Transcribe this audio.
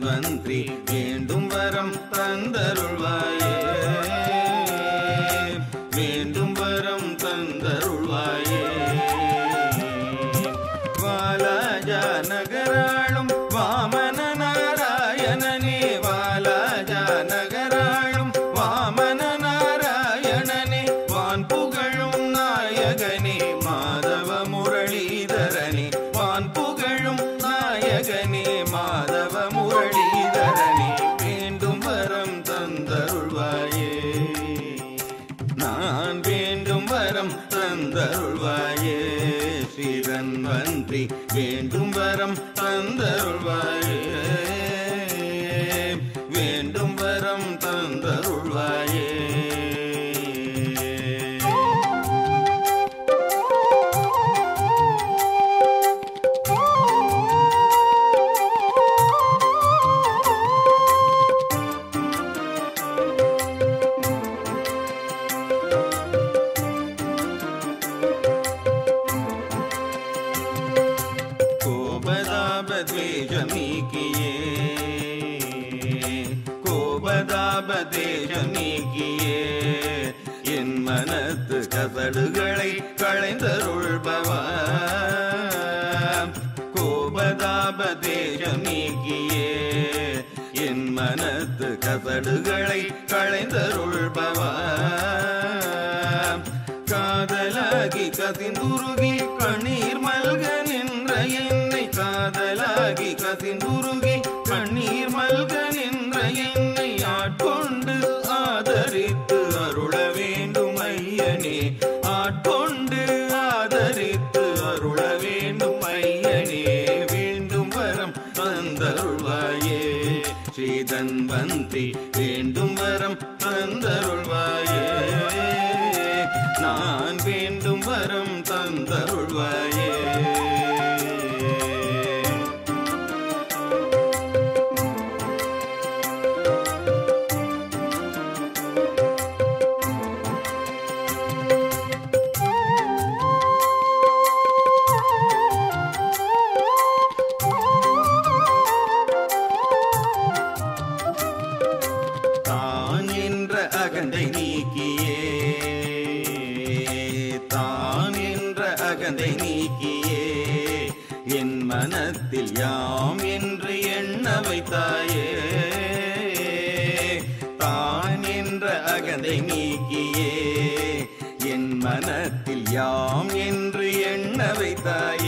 தன்வந்திரி வேண்டும் வரம் தந்தருள்வாயே வேண்டும் வரம் தந்தருள்வாயே வாலாஜா நகராளும் வாமன நாராயணனே வாலாஜா நகராளும் வாமன நாராயணனே வான் புகழும் நாயகனே மாதவ முரளிதரனே வான் புகழும் நாயகனே மாதவ முரளிதரனே வேண்டும் வரம் தந்தருள்வாயே நான் வேண்டும் வரம் தந்தருள்வாயே ஸ்ரீரன்வந்திரி வேண்டும் வரம் தந்தருள்வாயே வேண்டும் வரம் தந்தருள்வாயே கோபதாபத்வேஷமீக்கியே கோபதாபதேசமீக்கியே என் மனத்து கசடுகளை களைந்தருள்பவா கோபதாபதேசமீக்கியே என் மனத்து கசடுகளை களைந்தருள்பவா காதலாகி கசிந்துருகி கண்ணீர் மல்க நின்ற என்னை காதலாகி கசிந்துருகி கண்ணீர் மல்க நின்ற என்னை ஆட்கொண்டு ஆதரித்து அருள வேண்டும் ஐயனே ஆட்கொண்டு ஆதரித்து அருள வேண்டும் ஐயனே வேண்டும் வரம் தந்தருள்வாயே ஸ்ரீதன்வந்தி வேண்டும் வரம் தந்தருள்வாயே நான் வேண்டும் வரம் தந்தருள்வாயே தான் என்ற அகந்தை நீக்கியே தான் என்ற அகந்தை நீக்கியே என் மனத்தில் யாம் என்று எண்ண வைத்தாயே தான் என்ற அகந்தை நீக்கியே என் மனத்தில் யாம் என்று எண்ண வைத்தாயே